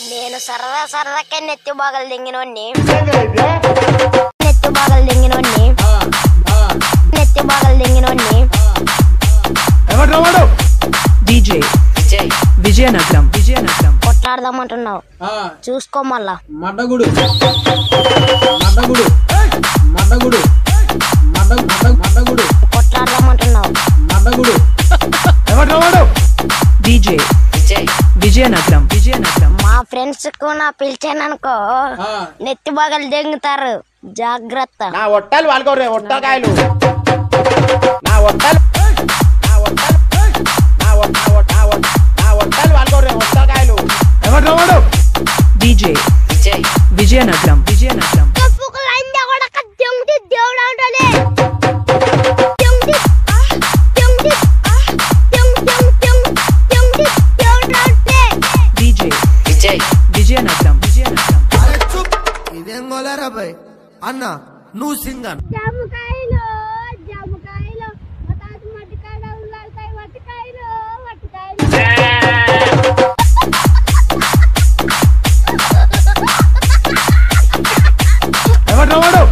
నేను సరదా సరదాకే నెత్తి బాగలు దింగినోడిని నెత్తి బాగలు దింగినోడిని నెత్తి బాగలు దింగినోడిని ఎవరు వాడు DJ విజయనగరం విజయనగరం కొట్లాడదామంటున్నావు చూసుకో మళ్ళా మడ్డగుడు మడ్డగుడు మడ్డగుడు మడ్డ మడ్డ మడ్డగుడు కొట్లాడదామంటున్నావు మడ్డగుడు ఎవరు వాడు DJ విజయనగరం విజయనగరం మా ఫ్రెండ్స్ కు నా పిలిచాననుకో ఆ, నెత్తి బాగలు దెంగుతారు జాగ్రత్త నా ఒట్టాలు వాళ్ళకోరే ఒట్టకాయలు నా ఒట్టాలు నా ఒట్టాలు నా ఒట్- నా ఒట్- నా ఒట్- నా ఒట్టాలు వాళ్ళకోరే ఒట్టకాయలు ఎవరు వాడు DJ విజయనగరం విజయనగరం DJ విజయనగరం విజయనగరం అరే చుప్ ఇదేం గోలేరా భయ్ అన్న నువ్వు సింగన్ జామకాయలు జామకాయలు మా తాత మట్టికాడ ఉల్లాలకాయ వట్టికాయలు వట్టికాయలు ఎవరు వాడు